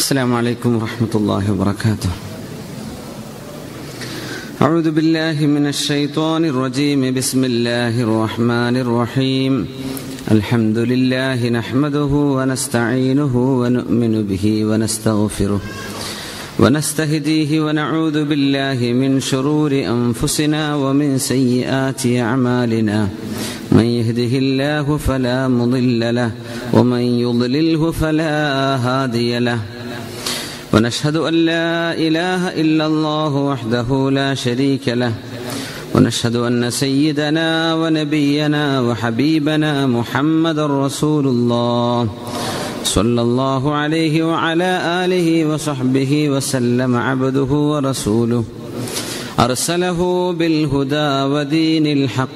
السلام عليكم ورحمة الله وبركاته أعوذ بالله من الشيطان الرجيم بسم الله الرحمن الرحيم الحمد لله نحمده ونستعينه ونؤمن به ونستغفره ونستهديه ونعوذ بالله من شرور أنفسنا ومن سيئات أعمالنا من يهده الله فلا مضل له ومن يضلله فلا هادي له ونشهد أن لا إله إلا الله وحده لا شريك له ونشهد أن سيدنا ونبينا وحبيبنا محمد رسول الله صلى الله عليه وعلى آله وصحبه وسلم عبده ورسوله أرسله بالهدى ودين الحق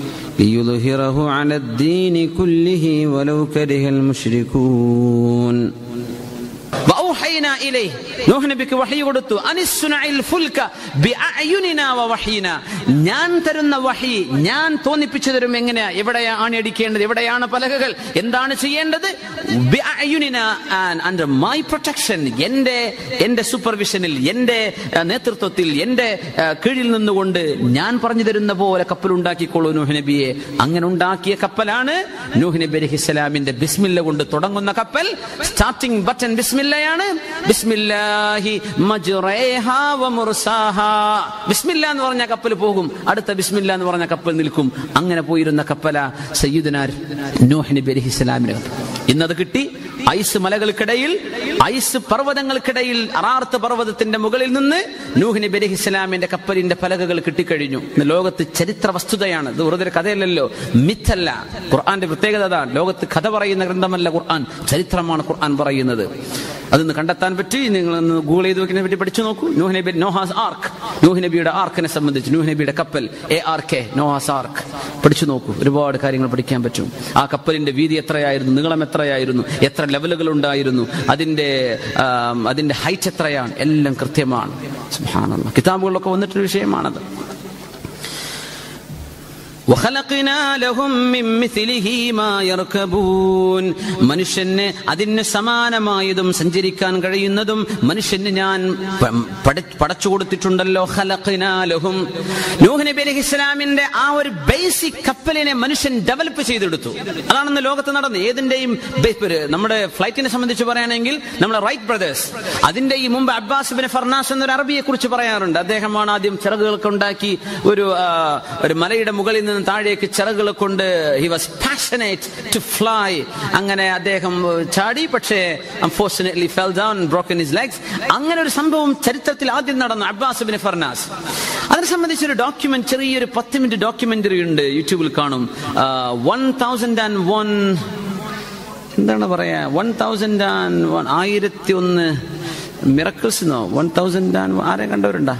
ليظهره على الدين كله ولو كره المشركون وأوحينا إليه നൂഹ് നബിക്ക് വഹി കൊടുത്തു അനിസ്സുനഇൽ ഫുൽക ബിഅയുനിനാ വവഹീനാ ഞാൻ തരുന്ന വഹി ഞാൻ തോന്നിപ്പിച്ചു തരും എങ്ങനെ എവിടെയാണ് അടിക്കേണ്ടത് എവിടെയാണ് പലകകൾ എന്താണ് ചെയ്യേണ്ടത് ബിഅയുനിനാ ആൻഡ് അണ്ടർ മൈ പ്രൊട്ടക്ഷൻ എൻ്റെ എൻ്റെ സൂപ്പർവിഷനിൽ എൻ്റെ ആ, നേതൃത്വത്തിൽ എൻ്റെ ആ, കീഴിൽ നിന്നുകൊണ്ട് ഞാൻ പറഞ്ഞു തരുന്ന പോലെ കപ്പൽ ഉണ്ടാക്കിക്കോളൂ നൂഹ് നബിയെ അങ്ങനെ ഉണ്ടാക്കിയ കപ്പലാണ് നൂഹ് നബി അലഹിസ്സലാമിന്റെ ബിസ്മില്ല കൊണ്ട് തുടങ്ങുന്ന കപ്പൽ സ്റ്റാർട്ടിംഗ് ബട്ടൺ ബിസ്മില്ലയാണ് ബിസ്മില്ലാഹി മജ്റേഹാ വമുർസാഹാ ബിസ്മില്ല എന്ന് പറഞ്ഞ കപ്പൽ പോകും അടുത്ത ബിസ്മില്ല എന്ന് പറഞ്ഞ കപ്പൽ നിൽക്കും അങ്ങനെ പോയിരുന്ന കപ്പല സയ്യിദുനാർ നൂഹ് നബി അലൈഹിസ്സലാമിന്റെ കപ്പൽ ഇന്നത് കിട്ടി ഐസ് മലകൾക്കിടയിൽ ഐസ് പർവ്വതങ്ങൾക്കിടയിൽ അറാർത്ത് പർവ്വതത്തിന്റെ മുകളിൽ നിന്ന് നൂഹ് നബി അലൈഹി ഇസ്ലാമിന്റെ കപ്പലിന്റെ പലകകൾ കിട്ടിക്കഴിഞ്ഞു ഇന്ന് ലോകത്ത് ചരിത്ര വസ്തുതയാണ് ഇത് വെറുതെ ഒരു കഥയല്ലല്ലോ മിഥല്ല ഖുർആന്റെ പ്രത്യേകത അതാണ് ലോകത്ത് കഥ പറയുന്ന ഗ്രന്ഥമല്ല ഖുർആൻ ചരിത്രമാണ് ഖുർആൻ പറയുന്നത് അതൊന്ന് കണ്ടെത്താൻ പറ്റി നിങ്ങൾ ഒന്ന് ഗൂഗിൾ ചെയ്ത് നോക്കിനെ പറ്റി പഠിച്ചു നോക്കൂ നൂഹ് നബി നോഹാസ് ആർക്ക് നൂഹ് നബിയുടെ ആർക്കിനെ സംബന്ധിച്ച് നൂഹ് നബിയുടെ കപ്പൽ A R K Noah's ark പഠിച്ചു നോക്കൂ ഒരുപാട് കാര്യങ്ങൾ പഠിക്കാൻ പറ്റും ആ കപ്പലിന്റെ വീതി എത്രയായിരുന്നു നീളം എത്രയായിരുന്നു എത്ര ലെവലുകൾ ഉണ്ടായിരുന്നു അതിന്റെ ആം, അതിന്റെ ഹൈറ്റ് എത്രയാണ് എല്ലാം കൃത്യമാണ് സുബ്ഹാനല്ലാഹ്. കിതാബുകളിലൊക്കെ വന്നിട്ടൊരു വിഷയമാണത് وخلقنا لهم من مثله ما يركبون മനുഷ്യന് അതിന് സമാനമായതും സഞ്ചരിക്കാൻ കഴിയുന്നതും മനുഷ്യന് ഞാൻ പ- പട- പടച്ചു കൊടുത്തിട്ടുണ്ടല്ലോ ഖലഖ്നാ ലഹും നൂഹ് നബി അലൈഹി ഇസ്ലാമിന്റെ ആ ഒരു ബേസിക് കപ്പലിനെ മനുഷ്യൻ ഡെവലപ്പ് ചെയ്തെടുത്തു അതാണെന്ന് ലോകത്ത് നടന്നത് ഏതിന്റെയും ബേ- ഒരു നമ്മുടെ ഫ്ലൈറ്റിനെ സംബന്ധിച്ച് പറയുകയാണെങ്കിൽ നമ്മുടെ റൈറ്റ് ബ്രദേഴ്സ് അതിന്റെ ഈ മുമ്പ് അബ്ബാസ് ബിൻ ഫർനാസ് എന്നൊരു അറബിയെ കുറിച്ച് പറയാറുണ്ട് അദ്ദേഹമാണ് ആദ്യം ചിറകുകളൊക്കെ ഉണ്ടാക്കി ഒരു ആ, ഒരു മലയുടെ മുകളിൽ നിന്ന് താഴേക്ക് ചിറകുകൾ കൊണ്ട് he was passionate to fly അങ്ങനെ അദ്ദേഹം ഏഹ്, ചാടി പക്ഷേ unfortunately fell down broken his legs അങ്ങനെ ഒരു സംഭവം ചരിത്രത്തിൽ ആദ്യം നടന്നു അബ്ബാസ് ബിൻ ഫർനാസ് അതിനെ സംബന്ധിച്ച് ഒരു ഡോക്യുമെന്റ് ചെറിയൊരു പത്ത് മിനിറ്റ് ഡോക്യുമെന്ററി ഉണ്ട് യൂട്യൂബിൽ കാണും വൺ തൗസൻഡ് ആൻഡ് വൺ എന്താണ് പറയാ വൺ തൗസൻഡ് ആൻഡ് വൺ ആയിരത്തി ഒന്ന് മിറക്കിൾസ് എന്നോ വൺ തൗസൻഡ് ആൻഡ് ആരെ കണ്ടവരുണ്ടാ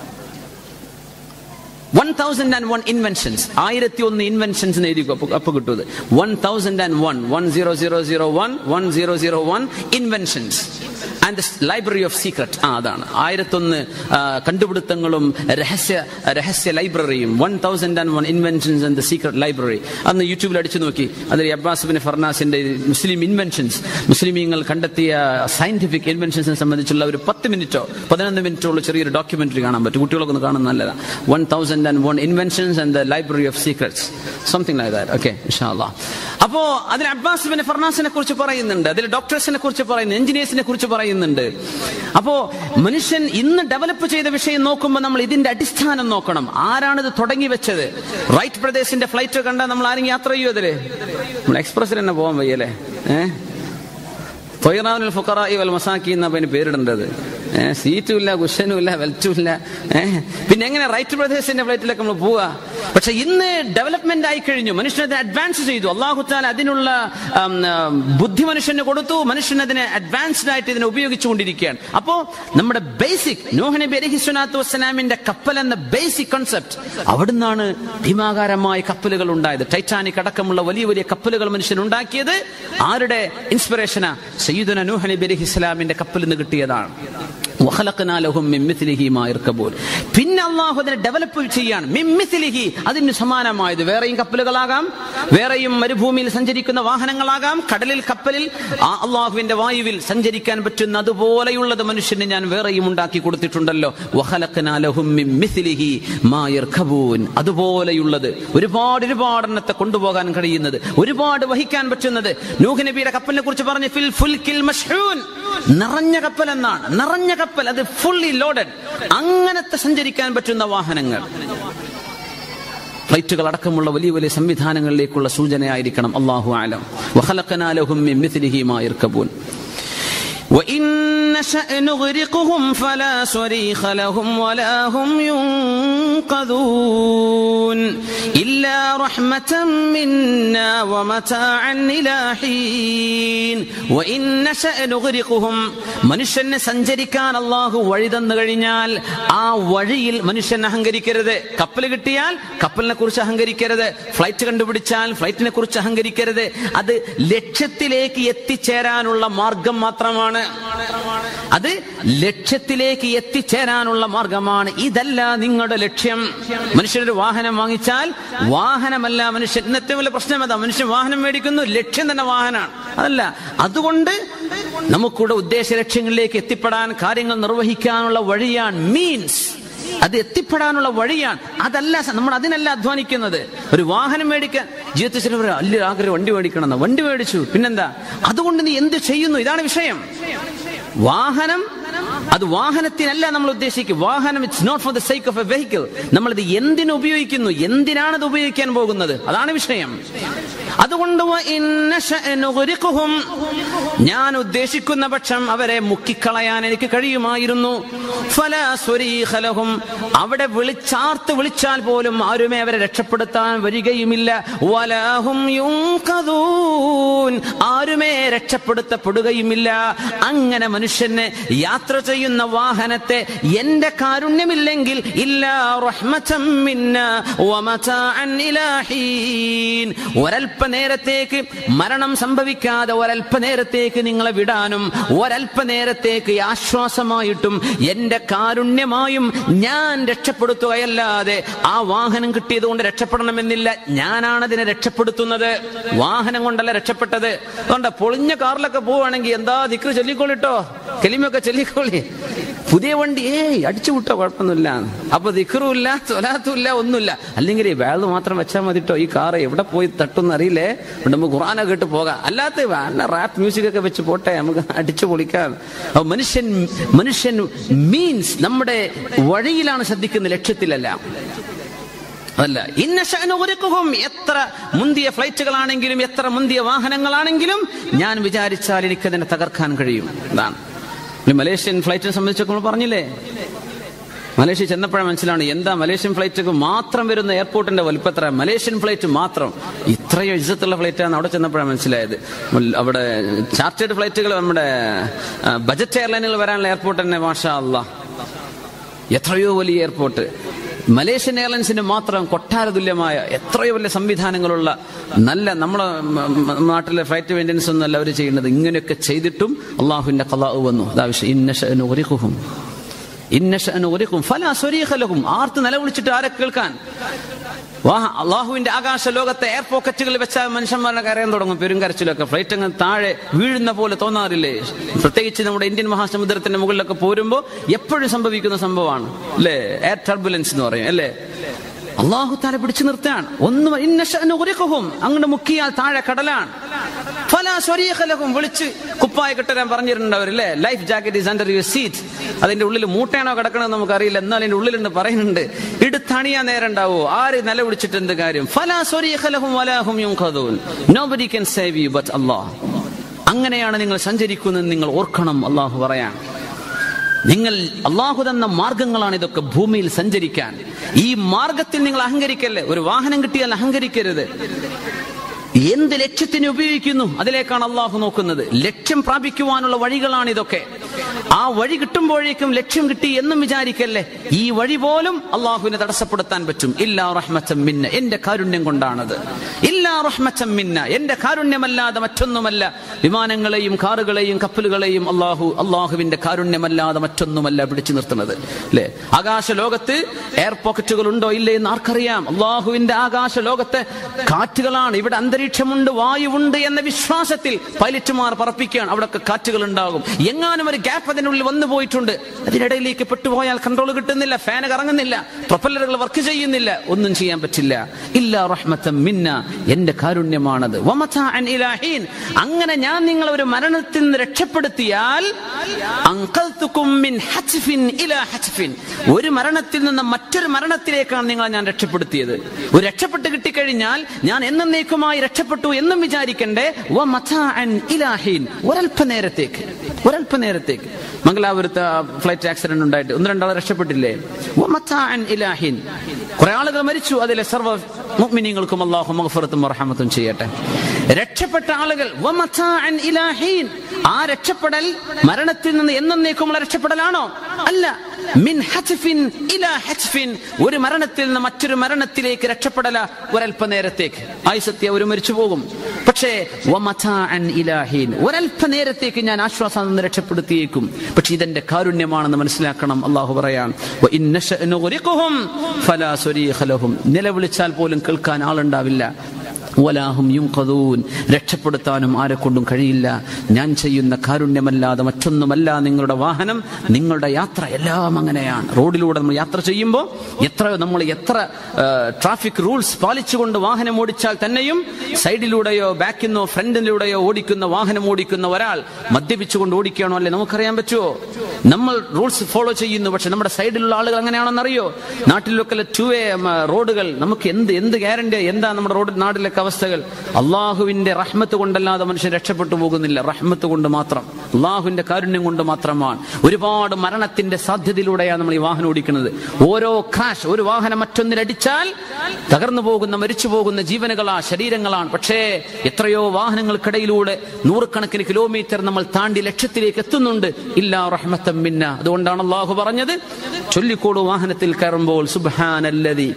one thousand and one inventions ആയിരത്തി ഒന്ന് ഇൻവെൻഷൻസ് എഴുതി അപ്പൊ അപ്പൊ കിട്ടുന്നത് one thousand and one one zero zero zero one one zero zero one inventions and library of secret ആ അതാണ് ആയിരത്തൊന്ന് ആ, കണ്ടുപിടുത്തങ്ങളും രഹസ്യ രഹസ്യ ലൈബ്രറിയും one thousand and one inventions and the secret library അന്ന് യൂട്യൂബിൽ അടിച്ചു നോക്കി അതിൽ അബ്ബാസ് ബിൻ ഫർനാസിന്റെ മുസ്ലിം ഇൻവെൻഷൻസ് മുസ്ലിമീങ്ങൾ കണ്ടെത്തിയ സയന്റിഫിക് ഇൻവെൻഷൻസിനെ സംബന്ധിച്ചുള്ള ഒരു പത്ത് മിനിറ്റോ പതിനൊന്ന് മിനിറ്റോ ഉള്ള ചെറിയൊരു ഡോക്യുമെന്ററി കാണാൻ പറ്റും കുട്ടികളൊക്കെ ഒന്ന് കാണുന്നത് നല്ലതാണ് one thousand and one inventions and the library of secrets something like that okay ഇൻഷാല്ലാ അപ്പോ അതിൽ അബ്ബാസ് ബിൻ ഫർനാസിനെ കുറിച്ച് പറയുന്നുണ്ട് അതിൽ ഡോക്ടേഴ്സിനെ കുറിച്ച് പറയുന്നു എഞ്ചിനീയേഴ്സിനെ കുറിച്ച് പറയുന്നുണ്ട് അപ്പോ മനുഷ്യൻ ഇന്ന് ഡെവലപ്പ് ചെയ്ത വിഷയം നോക്കുമ്പോൾ നമ്മൾ ഇതിന്റെ അടിസ്ഥാനം നോക്കണം ആരാണിത് തുടങ്ങി വെച്ചത് റൈറ്റ് പ്രദേശിന്റെ ഫ്ലൈറ്റ് കണ്ടാൽ നമ്മൾ ആരെങ്കിലും യാത്ര ചെയ്യോ അതില് നമ്മൾ എക്സ്പ്രസ്സിൽ തന്നെ പോകാൻ വയ്യല്ലേ ഏഹ് തൊയ്റാനുൽ ഫുഖറായി വൽ മസാക്കി എന്ന അതിന് പേരിടേണ്ടത് ഏഹ് സീറ്റും ഇല്ല കുഷനും ഇല്ല വെൽറ്റും ഇല്ല ഏഹ് പിന്നെ എങ്ങനെ റൈറ്റ് പ്രദേശിന്റെ ഫ്ലൈറ്റിലൊക്കെ നമ്മൾ പോവാ പക്ഷെ ഇന്ന് ഡെവലപ്മെന്റ് ആയി കഴിഞ്ഞു മനുഷ്യനത് അഡ്വാൻസ് ചെയ്തു അള്ളാഹുത്താൽ അതിനുള്ള ആം, ആം, ബുദ്ധി മനുഷ്യന് കൊടുത്തു മനുഷ്യൻ അതിനെ അഡ്വാൻസ്ഡ് ആയിട്ട് ഇതിനെ ഉപയോഗിച്ചുകൊണ്ടിരിക്കുകയാണ് അപ്പോ നമ്മുടെ ബേസിക് നോഹ് നബി അലൈഹി സ്വലാത്തു വസ്സലാമിന്റെ കപ്പൽ എന്ന ബേസിക് കൺസെപ്റ്റ് അവിടുന്നാണ് ഭീമാകാരമായ കപ്പലുകൾ ഉണ്ടായത് ടൈറ്റാനിക് അടക്കമുള്ള വലിയ വലിയ കപ്പലുകൾ മനുഷ്യൻ ഉണ്ടാക്കിയത് ആരുടെ ഇൻസ്പിറേഷനാ സയ്യിദുന നൂഹ് നബി അലൈഹി ഇസ്ലാമിന്റെ കപ്പലിൽ നിന്ന് കിട്ടിയതാണ് وخلقنا لهم من مثله ما يركبون പിന്നെ അള്ളാഹു അതിനെ ഡെവലപ്പ് ചെയ്യാണ് മിമ്മിസിലിഹി അതിന് സമാനമായത് വേറെയും കപ്പലുകളാകാം വേറെയും മരുഭൂമിയിൽ സഞ്ചരിക്കുന്ന വാഹനങ്ങളാകാം കടലിൽ കപ്പലിൽ ആ അള്ളാഹുവിന്റെ വായുവിൽ സഞ്ചരിക്കാൻ പറ്റുന്ന അതുപോലെയുള്ളത് മനുഷ്യന് ഞാൻ വേറെയും ഉണ്ടാക്കി കൊടുത്തിട്ടുണ്ടല്ലോ വഹലഖനാ ലഹും മിൻ മിസ്ലിഹി മാ യർഖബൂൻ അതുപോലെയുള്ളത് ഒരുപാട് ഒരുപാട് എണ്ണത്തെ കൊണ്ടുപോകാൻ കഴിയുന്നത് ഒരുപാട് വഹിക്കാൻ പറ്റുന്നത് നൂഹ് നബിയുടെ കപ്പലിനെ കുറിച്ച് പറഞ്ഞു ഫിൽ ഫുൽകിൽ മഷ്ഹൂൻ നിറഞ്ഞ കപ്പൽ എന്നാണ് നിറഞ്ഞ കപ്പൽ അത് ഫുള്ളി ലോഡഡ് അങ്ങനത്തെ സഞ്ചരിക്കാൻ പറ്റുന്ന വാഹനങ്ങൾ ഫ്ലൈറ്റുകൾ അടക്കമുള്ള വലിയ വലിയ സംവിധാനങ്ങളിലേക്കുള്ള സൂചനയായിരിക്കണം അള്ളാഹു ആലം വഖലഖനാലഹും മിൻ മിസ്ലിഹി മാ യർകബൂൻ وإن نشأ نغرقهم فلا صريخ لهم ولا هم ينقذون إلا رحمة منا ومتاعا إلى حين وإن نشأ نغرقهم മനുഷ്യനെ സഞ്ചരിക്കാൻ അള്ളാഹു വഴി തന്നു കഴിഞ്ഞാൽ ആ വഴിയിൽ മനുഷ്യൻ അഹങ്കരിക്കരുത് കപ്പൽ കിട്ടിയാൽ കപ്പലിനെ കുറിച്ച് അഹങ്കരിക്കരുത് ഫ്ലൈറ്റ് കണ്ടുപിടിച്ചാൽ ഫ്ലൈറ്റിനെ കുറിച്ച് അഹങ്കരിക്കരുത് അത് ലക്ഷ്യത്തിലേക്ക് എത്തിച്ചേരാനുള്ള മാർഗം മാത്രമാണ് അത് ലക്ഷ്യത്തിലേക്ക് എത്തിച്ചേരാനുള്ള മാർഗമാണ് ഇതല്ല നിങ്ങളുടെ ലക്ഷ്യം മനുഷ്യനൊരു വാഹനം വാങ്ങിച്ചാൽ വാഹനമല്ല മനുഷ്യൻ ഇന്നത്തെ വലിയ പ്രശ്നം അതാ മനുഷ്യൻ വാഹനം മേടിക്കുന്നു ലക്ഷ്യം തന്നെ വാഹനമാണ് അതല്ല അതുകൊണ്ട് നമുക്കിവിടെ ഉദ്ദേശ ലക്ഷ്യങ്ങളിലേക്ക് എത്തിപ്പെടാൻ കാര്യങ്ങൾ നിർവഹിക്കാനുള്ള വഴിയാണ് മീൻസ് അത് എത്തിപ്പെടാനുള്ള വഴിയാണ് അതല്ല സ- നമ്മൾ അതിനല്ല അധ്വാനിക്കുന്നത് ഒരു വാഹനം മേടിക്കാൻ ജീവിതത്തിൽ ചില പറയും, വലിയ ആഗ്രഹം വണ്ടി മേടിക്കണം എന്ന് വണ്ടി മേടിച്ചു പിന്നെന്താ അതുകൊണ്ട് നീ എന്ത് ചെയ്യുന്നു ഇതാണ് വിഷയം വാഹനം അത് വാഹനത്തിനല്ല നമ്മൾ ഉദ്ദേശിക്കുക വാഹനം it's not for the sake of a vehicle നമ്മൾ ഇത് എന്തിനു ഉപയോഗിക്കുന്നു എന്തിനാണ് ഇത് ഉപയോഗിക്കാൻ പോകുന്നത് അതാണ് വിഷയം അതുകൊണ്ട് വ ഇന്ന ശഅനുഗ്രിഖുഹും ഞാൻ ഉദ്ദേശിക്കുന്ന പക്ഷം അവരെ മുക്കിക്കളയാൻ എനിക്ക് കഴിയുമായിരുന്നു ഫലാ സ്വരീഖ ലഹും അവിടെ വിളിച്ചാർത്ത് വിളിച്ചാൽ പോലും ആരുമേ അവരെ രക്ഷപ്പെടുത്താൻ വരികയുമില്ല വലാഹും യുൻഖദൂൻ ആരുമേ രക്ഷപ്പെടുത്തപ്പെടുകയുമില്ല അങ്ങനെ മനുഷ്യന് യാത്ര ചെയ്യുന്ന വാഹനത്തെ എന്റെ കാരുണ്യമില്ലെങ്കിൽ ഇല്ല റഹ്മതം മിന്ന വമതാഅൻ ഇലാ ഹീൻ ഒരൽപ്പ നേരത്തേക്ക് മരണം സംഭവിക്കാതെ ഒരൽപ്പ നേരത്തേക്ക് നിങ്ങളെ വിടാനും ഒരൽപ്പ നേരത്തേക്ക് ആശ്വാസമായിട്ടും എന്റെ കാരുണ്യമായും ഞാൻ രക്ഷപ്പെടുത്തുകയല്ലാതെ ആ വാഹനം കിട്ടിയത് കൊണ്ട് രക്ഷപ്പെടണമെന്നില്ല ഞാനാണ് അതിനെ രക്ഷപ്പെടുത്തുന്നത് വാഹനം കൊണ്ടല്ല രക്ഷപ്പെട്ടത് അതുകൊണ്ട് പൊളിഞ്ഞ കാറിലൊക്കെ പോവുകയാണെങ്കിൽ എന്താ ദിക്റ് ചൊല്ലിക്കോളിട്ടോ കെലിമൊക്കെ ചൊല്ലിക്കോളി പുതിയ വണ്ടി ഏയ് അടിച്ചു വിട്ടോ കുഴപ്പമൊന്നുമില്ല അപ്പൊ ദിക്റും ഇല്ല സ്വലാത്തും ഇല്ല ഒന്നുമില്ല അല്ലെങ്കിൽ വേള് മാത്രം വെച്ചാൽ മതിട്ടോ ഈ കാറ് എവിടെ പോയി തട്ടുന്ന അറിയില്ലേ ഇവിടെ നമുക്ക് ഖുറാനൊക്കെ കേട്ട് പോകാം അല്ലാത്ത നല്ല റാപ്പ് മ്യൂസിക് ഒക്കെ വെച്ച് പോട്ടെ നമുക്ക് അടിച്ചു പൊളിക്കാം അപ്പൊ മനുഷ്യൻ മനുഷ്യൻ മീൻസ് നമ്മുടെ വഴിയിലാണ് ശ്രദ്ധിക്കുന്നത് ലക്ഷ്യത്തിലല്ല അതല്ല ഇന്ന ശഅനുഗ്രിഖുഹും എത്ര മുന്തിയ ഫ്ലൈറ്റുകളാണെങ്കിലും എത്ര മുന്തിയ വാഹനങ്ങളാണെങ്കിലും ഞാൻ വിചാരിച്ചാൽ എനിക്കതിനെ തകർക്കാൻ കഴിയും അതാണ് ഒരു മലേഷ്യൻ ഫ്ലൈറ്റിനെ സംബന്ധിച്ചൊക്കെ നമ്മൾ പറഞ്ഞില്ലേ മലേഷ്യ ചെന്നപ്പോഴാണ് മനസ്സിലാണ് എന്താ മലേഷ്യൻ ഫ്ലൈറ്റ് മാത്രം വരുന്ന എയർപോർട്ടിന്റെ വലുപ്പത്ര മലേഷ്യൻ ഫ്ലൈറ്റ് മാത്രം ഇത്രയും ഇജ്ജത്തുള്ള ഫ്ലൈറ്റാണ് അവിടെ ചെന്നപ്പോഴാണ് മനസ്സിലായത് മുൽ- അവിടെ ചാർട്ടേഡ് ഫ്ലൈറ്റുകൾ നമ്മുടെ ആ, ബജറ്റ് എയർലൈനുകൾ വരാനുള്ള എയർപോർട്ട് തന്നെ മാഷാ അല്ലാ എത്രയോ വലിയ എയർപോർട്ട് മലേഷ്യൻ എയർലൈൻസിന് മാത്രം കൊട്ടാര തുല്യമായ എത്രയോ വലിയ സംവിധാനങ്ങളുള്ള നല്ല നമ്മളെ മ- മ- നാട്ടിലെ ഫ്ലൈറ്റ് മെയിൻ്റനൻസ് ഒന്നും അല്ല അവർ ചെയ്യുന്നത് ഇങ്ങനെയൊക്കെ ചെയ്തിട്ടും അള്ളാഹുവിന്റെ കലാവ് വന്നു അതാവശ്യം ഇന്ന ഷഅനുഗ്രിഖുഹും ഇന്ന ഷഅനുഗ്രിഖും ഫലാ സ്വരീഖ ലഹും ആർത്ത് നിലവിളിച്ചിട്ട് ആരെ കേൾക്കാൻ വാഹ- അള്ളാഹുവിന്റെ ആകാശ ലോകത്തെ എയർ പോക്കറ്റുകളിൽ വെച്ചാൽ മനുഷ്യന്മാരുടെ കരയാൻ തുടങ്ങും പെരുങ്കരച്ചിലൊക്കെ ഫ്ലൈറ്റ് അങ്ങ് താഴെ വീഴുന്ന പോലെ തോന്നാറില്ലേ പ്രത്യേകിച്ച് നമ്മുടെ ഇന്ത്യൻ മഹാസമുദ്രത്തിന്റെ മുകളിലൊക്കെ പോരുമ്പോൾ എപ്പോഴും സംഭവിക്കുന്ന സംഭവമാണ് അല്ലേ എയർ ടർബുലൻസ് എന്ന് പറയും അല്ലേ അള്ളാഹു താരെ പിടിച്ചു നിർത്താൻ ഒന്നും ഇന്നശനുഹും അങ്ങോട്ട് മുക്കിയാൽ താഴെ കടലാണ് ഫലാ സ്വരീഖ ലഹും വിളിച്ച് കുപ്പായ കെട്ടരാൻ പറഞ്ഞിട്ടുണ്ട് അവരല്ലേ life jacket is under your seat അതിന്റെ ഉള്ളിൽ മൂട്ടയാണോ കിടക്കണമെന്ന് നമുക്കറിയില്ല എന്നാൽ അതിന്റെ ഉള്ളിലുണ്ട് പറയുന്നുണ്ട് എടുത്തണിയാൻ നേരം ഉണ്ടാവോ ആര് നില വിളിച്ചിട്ട് എന്ത് കാര്യം ഫലാ സ്വരീഖ ലഹും വലാഹും യുൻഖദൂൻ nobody can save you but അല്ലാഹ് അങ്ങനെയാണ് നിങ്ങൾ സഞ്ചരിക്കുന്നത് നിങ്ങൾ ഓർക്കണം അള്ളാഹു പറയാൻ നിങ്ങൾ അള്ളാഹു തന്ന മാർഗങ്ങളാണ് ഇതൊക്കെ ഭൂമിയിൽ സഞ്ചരിക്കാൻ ഈ മാർഗത്തിൽ നിങ്ങൾ അഹങ്കരിക്കല്ലേ ഒരു വാഹനം കിട്ടിയാൽ അഹങ്കരിക്കരുത് എന്ത് ലക്ഷ്യത്തിന് ഉപയോഗിക്കുന്നു അതിലേക്കാണ് അള്ളാഹു നോക്കുന്നത് ലക്ഷ്യം പ്രാപിക്കുവാനുള്ള വഴികളാണ് ഇതൊക്കെ ആ വഴി കിട്ടുമ്പോഴേക്കും ലക്ഷ്യം കിട്ടി എന്നും വിചാരിക്കല്ലേ ഈ വഴി പോലും അള്ളാഹുവിനെ തടസ്സപ്പെടുത്താൻ പറ്റും ഇല്ലാ റഹ്മത്തം മിന്ന എന്റെ കാരുണ്യം കൊണ്ടാണത് ഇല്ലാ റഹ്മത്തം മിന്ന എന്റെ കാരുണ്യമല്ലാതെ മറ്റൊന്നുമല്ല വിമാനങ്ങളെയും കാറുകളെയും കപ്പലുകളെയും അള്ളാഹു അള്ളാഹുവിന്റെ കാരുണ്യമല്ലാതെ മറ്റൊന്നുമല്ല പിടിച്ചു നിർത്തുന്നത് അല്ലെ ആകാശ ലോകത്ത് എയർ പോക്കറ്റുകൾ ഉണ്ടോ ഇല്ലേ എന്ന് ആർക്കറിയാം അള്ളാഹുവിന്റെ ആകാശ ലോകത്തെ കാറ്റുകളാണ് ഇവിടെ അന്തരീക്ഷമുണ്ട് വായുവുണ്ട് എന്ന വിശ്വാസത്തിൽ പൈലറ്റുമാർ പറപ്പിക്കുകയാണ് അവിടെയൊക്കെ കാറ്റുകൾ ഉണ്ടാകും എങ്ങാനും ഒരു ഗ്യാപ്പ് അതിനുള്ളിൽ വന്നു പോയിട്ടുണ്ട് അതിനിടയിലേക്ക് പെട്ടുപോയാൽ കൺട്രോൾ കിട്ടുന്നില്ല ഫാൻ കറങ്ങുന്നില്ല പ്രൊപ്പല്ലറുകൾ വർക്ക് ചെയ്യുന്നില്ല ഒന്നും ചെയ്യാൻ പറ്റില്ല ഇല്ല റഹ്മത്തം മിന്ന എന്റെ കാരുണ്യമാണത് വമതാഅൻ ഇലാഹീൻ. അങ്ങനെ ഞാൻ നിങ്ങളെ ഒരു മരണത്തിൽ നിന്ന് രക്ഷപ്പെടുത്തിയാൽ അൻഖൽതുകും മിൻ ഹജ്ഫിൻ ഇലാ ഹജ്ഫിൻ. ഒരു മരണത്തിൽ നിന്ന് മറ്റൊരു മരണത്തിലേക്കാണ് നിങ്ങളെ ഞാൻ രക്ഷപ്പെടുത്തിയത് ഒരു രക്ഷപ്പെട്ട് കിട്ടിക്കഴിഞ്ഞാൽ ഞാൻ എന്നേക്കുമായി രക്ഷപ്പെട്ടു എന്നും വിചാരിക്കണ്ടേ വമതാഅൻ ഇലാഹീൻ. ഒരല്പനേരത്തേക്ക് ഒരല്പനേരത്തേക്ക് മംഗലാപുരത്ത് ഫ്ലൈറ്റ് ആക്സിഡന്റ് ഉണ്ടായിട്ട് ഒന്ന് രണ്ടാൾ രക്ഷപ്പെട്ടില്ലേ വമതാഅൻ ഇലാഹീൻ. കുറെ ആളുകൾ മരിച്ചു അതിലെ സർവ്വ മുഅ്മിനീങ്ങൾക്കും അള്ളാഹു മഗ്ഫിറത്തും റഹ്മത്തും ചെയ്യട്ടെ രക്ഷപ്പെട്ട ആളുകൾ വമതാഅൻ ഇലാഹീൻ. ആ രക്ഷപ്പെടൽ മരണത്തിൽ നിന്ന് എന്നേക്കുമുള്ള രക്ഷപ്പെടലാണോ അല്ല മിൻ ഹജ്ഫിൻ ഇലാ ഹജ്ഫിൻ. ഒരു മരണത്തിൽ നിന്ന് മറ്റൊരു മരണത്തിലേക്ക് രക്ഷപ്പെടല ഒരല്പനേരത്തേക്ക് ആയിസത്യ ഒരു മരിച്ചു പോകും പക്ഷേ വമതാഅൻ ഇലാഹീൻ. ഒരല്പനേരത്തേക്ക് ഞാൻ ആശ്വാസം നിന്ന് രക്ഷപ്പെടുത്തിയേക്കും പക്ഷെ ഇതെന്റെ കാരുണ്യമാണെന്ന് മനസ്സിലാക്കണം അള്ളാഹു പറയാൻ "വ ഇൻ നശഅ നുഗ്രിഖുഹും ഫലാ സ്വരീഖ ലഹും." നിലവിളിച്ചാൽ പോലും കേൾക്കാൻ ആളുണ്ടാവില്ല വലാഹും യുംഖദൂൻ രക്ഷപ്പെടുത്താനും ആരെ കൊണ്ടും കഴിയില്ല ഞാൻ ചെയ്യുന്ന കാരുണ്യമല്ലാതെ മറ്റൊന്നുമല്ല നിങ്ങളുടെ വാഹനം നിങ്ങളുടെ യാത്ര എല്ലാം അങ്ങനെയാണ് റോഡിലൂടെ നമ്മൾ യാത്ര ചെയ്യുമ്പോൾ എത്ര നമ്മൾ എത്ര ട്രാഫിക് റൂൾസ് പാലിച്ചുകൊണ്ട് വാഹനം ഓടിച്ചാൽ തന്നെയും സൈഡിലൂടെയോ ബാക്കിൽ നിന്നോ ഫ്രണ്ടിലൂടെയോ ഓടിക്കുന്ന വാഹനം ഓടിക്കുന്ന ഒരാൾ മദ്യപിച്ചുകൊണ്ട് ഓടിക്കുകയാണോ അല്ലെ നമുക്കറിയാൻ പറ്റുമോ നമ്മൾ റൂൾസ് ഫോളോ ചെയ്യുന്നു പക്ഷെ നമ്മുടെ സൈഡിലുള്ള ആളുകൾ അങ്ങനെയാണെന്നറിയോ നാട്ടിലൊക്കെ ടു എ റോഡുകൾ നമുക്ക് എന്ത് എന്ത് ഗ്യാരണ്ടി എന്താ നമ്മുടെ റോഡ് നാട്ടിലൊക്കെ അവസ്ഥകൾ അള്ളാഹുവിന്റെ റഹ്മത്ത് കൊണ്ടല്ലാതെ മനുഷ്യൻ രക്ഷപ്പെട്ടു പോകുന്നില്ല റഹ്മത്ത് കൊണ്ട് മാത്രം അള്ളാഹുവിന്റെ കാരുണ്യം കൊണ്ട് മാത്രമാണ് ഒരുപാട് മരണത്തിന്റെ സാധ്യതയിലൂടെയാണ് നമ്മൾ ഈ വാഹനം ഓടിക്കുന്നത് ഓരോ ക്രാഷ് ഒരു വാഹനം മറ്റൊന്നിലടിച്ചാൽ തകർന്നു പോകുന്ന മരിച്ചു പോകുന്ന ജീവനുകളാ ശരീരങ്ങളാണ് പക്ഷേ എത്രയോ വാഹനങ്ങൾക്കിടയിലൂടെ നൂറുകണക്കിന് കിലോമീറ്റർ നമ്മൾ താണ്ടി ലക്ഷ്യത്തിലേക്ക് എത്തുന്നുണ്ട് ഇല്ലാ റഹ്മത്തം മിന്ന അതുകൊണ്ടാണ് അള്ളാഹു പറഞ്ഞത് ചൊല്ലിക്കോളൂ വാഹനത്തിൽ കയറുമ്പോൾ സുബ്ഹാനല്ലദി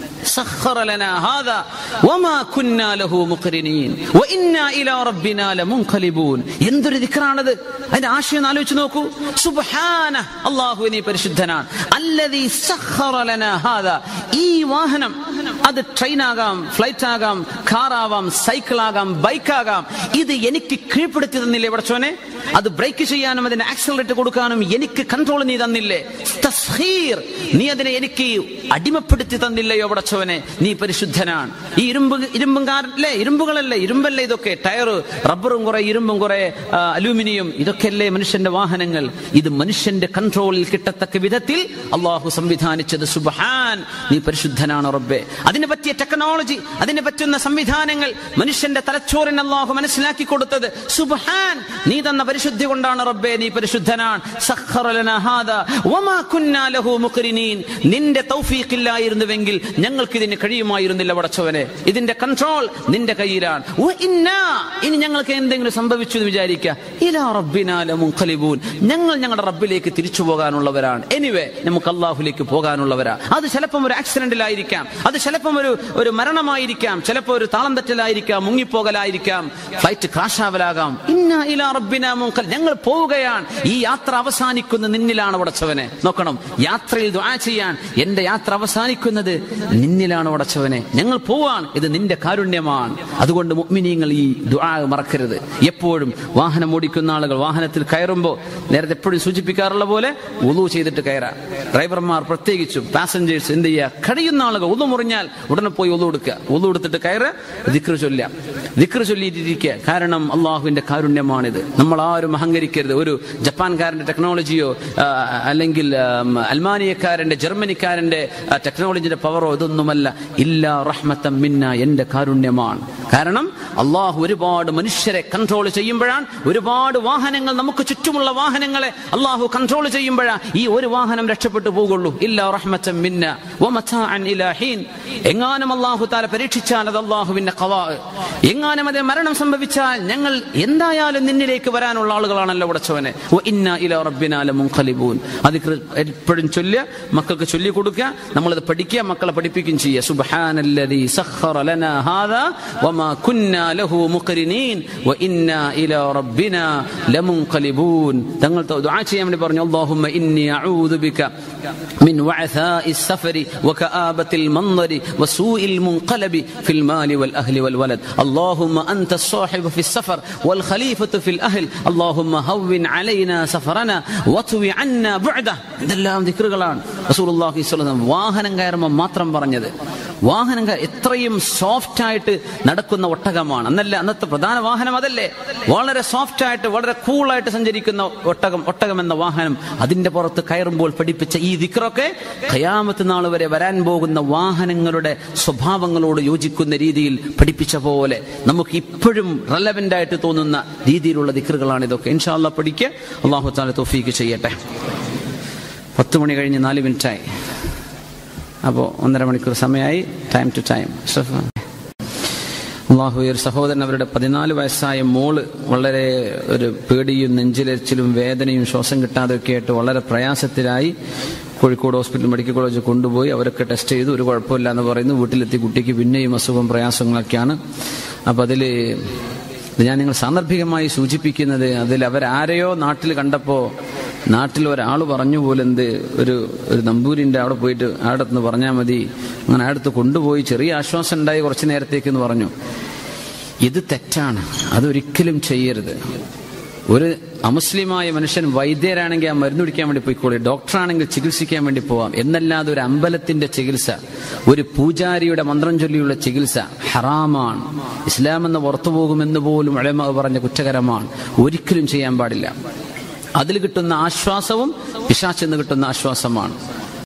സഖറ ലനാ ഹാദാ വമാ കുന്നാ ലഹു മുഖ്രിനീൻ വഇന്നാ ഇലാ റബ്ബിനാ ലമുൻഖലിബൂൻ എന്തൊരു ദിക്റാണത് അതിന്റെ ആശയം ഒന്ന് ആലോചിച്ച് നോക്കൂ സുബ്ഹാന അല്ലാഹു നീ പരിശുദ്ധനാണ് അല്ലദി സഖറ ലനാ ഹാദാ ഈ വാഹനം അത് ട്രെയിൻ ആകാം ഫ്ലൈറ്റ് ആകാം കാർ ആവാം സൈക്കിൾ ആകാം ബൈക്ക് ആകാം ഇത് എനിക്ക് കീഴ്പ്പെടുത്തി തന്നില്ലേ പടച്ചോനെ അത് ബ്രേക്ക് ചെയ്യാനും അതിന് ആക്സലറേറ്റ് കൊടുക്കാനും എനിക്ക് കൺട്രോൾ നീ തന്നില്ലേ തസ്ഹീർ നീ അതിനെ എനിക്ക് അടിമപ്പെടുത്തി തന്നില്ലയോ പടച്ചവനെ നീ പരിശുദ്ധനാണ് ഈ ഇരുമ്പ് ഇരുമ്പും കാരല്ലേ ഇരുമ്പുകളല്ലേ ഇരുമ്പല്ലേ ഇതൊക്കെ ടയറ് റബ്ബറും കുറെ ഇരുമ്പും കുറെ ആ, അലൂമിനിയം ഇതൊക്കെയല്ലേ മനുഷ്യന്റെ വാഹനങ്ങൾ ഇത് മനുഷ്യന്റെ കൺട്രോളിൽ കിട്ടത്തക്ക വിധത്തിൽ അള്ളാഹു സംവിധാനിച്ചത് സുബഹാൻ നീ പരിശുദ്ധനാണ് റബ്ബെ അതിന് പറ്റിയ ടെക്നോളജി അതിന് പറ്റുന്ന സംവിധാനങ്ങൾ മനുഷ്യന്റെ തലച്ചോറിന് അള്ളാഹു മനസ്സിലാക്കി കൊടുത്തത് സുബഹാൻ നീ തന്ന പരിശുദ്ധി കൊണ്ടാണ് റബ്ബെ നീ പരിശുദ്ധനാണ് സഖറ ലനാ ഹാദാ വമാ കുന്നാ ലഹു മുഖ്രിനീൻ നിന്റെ തൗഫീഖ് ഇല്ലായിരുന്നുവെങ്കിൽ ഞങ്ങൾക്ക് ഇതിന് കഴിയുമായിരുന്നില്ല പടച്ചവനെ ഇതിന്റെ കൺട്രോൾ നിന്റെ കയ്യിലാണ് വ ഇന്നാ ഇനി ഞങ്ങൾക്ക് എന്തെങ്കിലും സംഭവിച്ചു എന്ന് വിചാരിക്കുക ഇലാ റബ്ബിനാ ലമുൻഖലിബൂൻ ഞങ്ങൾ ഞങ്ങളുടെ റബ്ബിലേക്ക് തിരിച്ചു പോകാനുള്ളവരാണ് എനിവേ നമുക്ക് അള്ളാഹുലേക്ക് പോകാനുള്ളവരാ അത് ചിലപ്പം ഒരു ആക്സിഡന്റിലായിരിക്കാം അത് ചിലപ്പം ഒരു ഒരു മരണമായിരിക്കാം ചിലപ്പോൾ ഒരു താളം തെറ്റലായിരിക്കാം മുങ്ങിപ്പോകലായിരിക്കാം ഫ്ലൈറ്റ് ക്രാഷ് ആവലാകാം ഇന്ന ഇലാ റബ്ബിനാ മുൻഖൽ ഞങ്ങൾ പോവുകയാണ് ഈ യാത്ര അവസാനിക്കുന്ന നിന്നിലാണ് പടച്ചവനെ നോക്കണം യാത്രയിൽ ദുആ ചെയ്യാൻ എന്റെ യാത്ര അവസാനിക്കുന്നത് നിന്നിലാണ് പടച്ചവനെ ഞങ്ങൾ പോവാൻ ഇത് നിന്റെ കാരുണ്യമാണ് അതുകൊണ്ട് മുഅ്മിനീങ്ങൾ ഈ ദുആ മറക്കരുത് എപ്പോഴും വാഹനം ഓടിക്കുന്ന ആളുകൾ വാഹനത്തിൽ കയറുമ്പോൾ നേരത്തെ എപ്പോഴും സൂചിപ്പിക്കാറുള്ള പോലെ ഉളു ചെയ്തിട്ട് കയറാം ഡ്രൈവർമാർ പ്രത്യേകിച്ചും പാസഞ്ചേഴ്സ് എന്ത് ചെയ്യുക കഴിയുന്ന ആളുകൾ ഉളു മുറിഞ്ഞാൽ ഉടനെ പോയി ഉളു എടുക്കുക ഉളു എടുത്തിട്ട് കയറ് ദിക്ർ ചൊല്ലാം ദിക്ർ ചൊല്ലിയിട്ടിരിക്കുക കാരണം അള്ളാഹുവിന്റെ കാരുണ്യമാണിത് നമ്മൾ ആരും അഹങ്കരിക്കരുത് ഒരു ജപ്പാൻകാരന്റെ ടെക്നോളജിയോ ആ, അല്ലെങ്കിൽ ആം, അൽമാനിയക്കാരന്റെ ജർമ്മനിക്കാരന്റെ ആ, ടെക്നോളജിയുടെ പവറോ ഇതൊന്നും വേറൊന്നുമല്ല ഇല്ലാ റഹ്മത്തം മിന്ന എന്റെ കാരുണ്യമാണ് കാരണം അള്ളാഹു ഒരുപാട് മനുഷ്യരെ കൺട്രോൾ ചെയ്യുമ്പോഴാണ് ഒരുപാട് വാഹനങ്ങൾ നമുക്ക് ചുറ്റുമുള്ള വാഹനങ്ങളെ അള്ളാഹു കൺട്രോൾ ചെയ്യുമ്പോഴാണ് ഈ ഒരു വാഹനം രക്ഷപ്പെട്ടു പോകുള്ളൂ ഇല്ലാ റഹ്മത്തം മിന്ന വമതാഅൻ ഇലാ ഹീൻ എങ്ങാനും അള്ളാഹു താല പരീക്ഷിച്ചാൽ അത് അള്ളാഹുവിന്റെ കവാ എങ്ങാനും അതേ മരണം സംഭവിച്ചാൽ ഞങ്ങൾ എന്തായാലും നിന്നിലേക്ക് വരാനുള്ള ആളുകളാണല്ലോ ഉടച്ചവനെ വ ഇന്ന ഇലാ റബ്ബിനാ ലമുൻഖലിബൂൻ അത് കൃ- എപ്പോഴും ചൊല്ലുക മക്കൾക്ക് ചൊല്ലി കൊടുക്കുക നമ്മളത് പഠിക്കുക മക്കളെ പഠിപ്പിക്കുകയും ചെയ്യുക സുബ്ഹാനല്ലദീ സഖറ ലനാ ഹാദാ വമാ കുന്നാ ലഹു മുഖ്രിനീൻ വ ഇന്നാ ഇലാ റബ്ബിനാ ലമുൻഖലിബൂൻ തങ്ങൾ ദുആ ചെയ്യാൻ വേണ്ടി പറഞ്ഞു അല്ലാഹുമ്മ ഇന്നി അഊദു ബിക من وعثاء السفر وكآبة المنظر وسوء المنقلب في المال والأهل والولد اللهم أنت الصاحب في السفر والخليفة في الأهل اللهم هون علينا سفرنا وطوي عنا بعده ഇതെല്ലാം ദിക്റുകളാണ് റസൂലുള്ളാഹി സ്വല്ലല്ലാഹു അലൈഹി വസല്ലം വാഹനം കയറുമ്പോൾ മാത്രം പറഞ്ഞത് വാഹനം കയ- എത്രയും സോഫ്റ്റ് ആയിട്ട് നടക്കുന്ന ഒട്ടകമാണ് അന്നല്ല അന്നത്തെ പ്രധാന വാഹനം അതല്ലേ വളരെ സോഫ്റ്റ് ആയിട്ട് വളരെ കൂളായിട്ട് സഞ്ചരിക്കുന്ന ഒട്ടകം ഒട്ടകം എന്ന വാഹനം അതിന്റെ പുറത്ത് കയറുമ്പോൾ പഠിപ്പിച്ച ഈ ദിക്റൊക്കെ ഖയാമത്ത് നാൾ വരെ വരാൻ പോകുന്ന വാഹനങ്ങളുടെ സ്വഭാവങ്ങളോട് യോജിക്കുന്ന രീതിയിൽ പഠിപ്പിച്ച പോലെ നമുക്ക് ഇപ്പോഴും റെലവെന്റ് ആയിട്ട് തോന്നുന്ന രീതിയിലുള്ള ദിക്റുകളാണ് ഇതൊക്കെ ഇൻഷാല്ല പഠിക്കുക അള്ളാഹു താല തോഫീക്ക് ചെയ്യട്ടെ പത്ത് മണി കഴിഞ്ഞ് നാല് മിനിറ്റായി അപ്പോൾ ഒന്നര മണിക്കൂർ സമയമായി ടൈം ടു ടൈം അള്ളാഹു ഒരു സഹോദരൻ അവരുടെ പതിനാല് വയസ്സായ മോള് വളരെ ഒരു പേടിയും നെഞ്ചിലരിച്ചിലും വേദനയും ശ്വാസം കിട്ടാതെ ഒക്കെ ആയിട്ട് വളരെ പ്രയാസത്തിലായി കോഴിക്കോട് ഹോസ്പിറ്റൽ മെഡിക്കൽ കോളേജ് കൊണ്ടുപോയി അവരൊക്കെ ടെസ്റ്റ് ചെയ്തു ഒരു കുഴപ്പമില്ല എന്ന് പറയുന്നു വീട്ടിലെത്തി കുട്ടിക്ക് പിന്നെയും അസുഖം പ്രയാസങ്ങളൊക്കെയാണ് അപ്പം അതിൽ ഇത് ഞാൻ നിങ്ങൾ സാന്ദർഭികമായി സൂചിപ്പിക്കുന്നത് അതിൽ അവരാരെയോ നാട്ടിൽ കണ്ടപ്പോൾ നാട്ടിൽ ഒരാൾ പറഞ്ഞു പോലെന്ത് ഒരു ഒരു നമ്പൂരിൻ്റെ അവിടെ പോയിട്ട് അവിടെ നിന്ന് പറഞ്ഞാൽ മതി അങ്ങനെ അടുത്ത് കൊണ്ടുപോയി ചെറിയ ആശ്വാസം ഉണ്ടായി കുറച്ചു നേരത്തേക്ക് എന്ന് പറഞ്ഞു ഇത് തെറ്റാണ് അതൊരിക്കലും ചെയ്യരുത് ഒരു അമുസ്ലിമായ മനുഷ്യൻ വൈദ്യരാണെങ്കിൽ ആ മരുന്ന് കുടിക്കാൻ വേണ്ടി പോയിക്കോളി ഡോക്ടറാണെങ്കിൽ ചികിത്സിക്കാൻ വേണ്ടി പോവാം എന്നല്ലാതെ ഒരു അമ്പലത്തിന്റെ ചികിത്സ ഒരു പൂജാരിയുടെ മന്ത്രം ചൊല്ലിയുള്ള ചികിത്സ ഹറാമാണ് ഇസ്ലാം എന്ന് പുറത്തു പോകുമെന്ന് പോലും ഉലമ പറഞ്ഞ കുറ്റകരമാണ് ഒരിക്കലും ചെയ്യാൻ പാടില്ല അതിൽ കിട്ടുന്ന ആശ്വാസവും പിശാച്ചെന്ന് കിട്ടുന്ന ആശ്വാസമാണ്